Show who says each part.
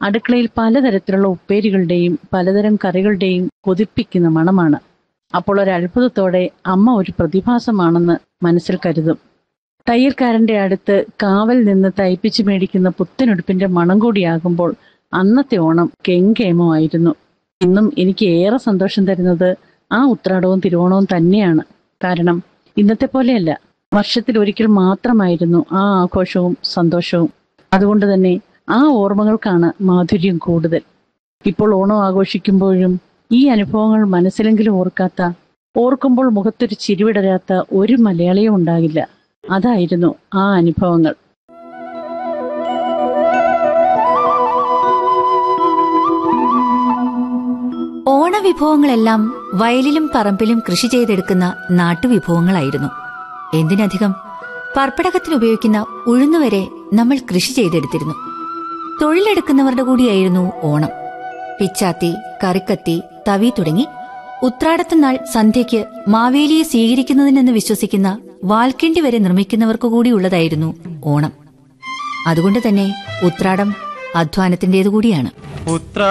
Speaker 1: അടുക്കളയിൽ പലതരത്തിലുള്ള ഉപ്പേരികളുടെയും പലതരം കറികളുടെയും കൊതിപ്പിക്കുന്ന മണമാണ് അപ്പോൾ ഒരു അത്ഭുതത്തോടെ അമ്മ ഒരു പ്രതിഭാസമാണെന്ന് മനസ്സിൽ കരുതും തയ്യൽക്കാരന്റെ അടുത്ത് കാവൽ നിന്ന് തയ്പ്പിച്ചു മേടിക്കുന്ന പുത്തനുടുപ്പിന്റെ മണം കൂടിയാകുമ്പോൾ അന്നത്തെ ഓണം കെങ്കേമമായിരുന്നു ഇന്നും എനിക്ക് ഏറെ സന്തോഷം തരുന്നത് ആ ഉത്രാടവും തിരുവോണവും തന്നെയാണ് കാരണം ഇന്നത്തെ പോലെയല്ല വർഷത്തിൽ ഒരിക്കൽ മാത്രമായിരുന്നു ആ ആഘോഷവും സന്തോഷവും അതുകൊണ്ട് തന്നെ ആ ഓർമ്മകൾക്കാണ് മാധുര്യം കൂടുതൽ ഇപ്പോൾ ഓണം ആഘോഷിക്കുമ്പോഴും ഈ അനുഭവങ്ങൾ മനസ്സിലെങ്കിലും ഓർക്കാത്ത ഓർക്കുമ്പോൾ മുഖത്തൊരു ചിരിവിടരാത്ത ഒരു മലയാളിയും ഉണ്ടാകില്ല അതായിരുന്നു ആ അനുഭവങ്ങൾ
Speaker 2: ഓണവിഭവങ്ങളെല്ലാം വയലിലും പറമ്പിലും കൃഷി ചെയ്തെടുക്കുന്ന നാട്ടുവിഭവങ്ങളായിരുന്നു എന്തിനധികം പർപ്പടകത്തിൽ ഉപയോഗിക്കുന്ന ഉഴുന്നുവരെ നമ്മൾ കൃഷി ചെയ്തെടുത്തിരുന്നു തൊഴിലെടുക്കുന്നവരുടെ കൂടിയായിരുന്നു ഓണം പിച്ചാത്തി കറിക്കത്തി തവി തുടങ്ങി ഉത്രാടത്തുനാൾ സന്ധ്യയ്ക്ക് മാവേലിയെ സ്വീകരിക്കുന്നതിനെന്ന് വിശ്വസിക്കുന്ന വാൽക്കിണ്ടി വരെ നിർമ്മിക്കുന്നവർക്കു കൂടിയുള്ളതായിരുന്നു ഓണം അതുകൊണ്ട് തന്നെ ഉത്രാടം അധ്വാനത്തിന്റേതു കൂടിയാണ്
Speaker 3: ഉത്ര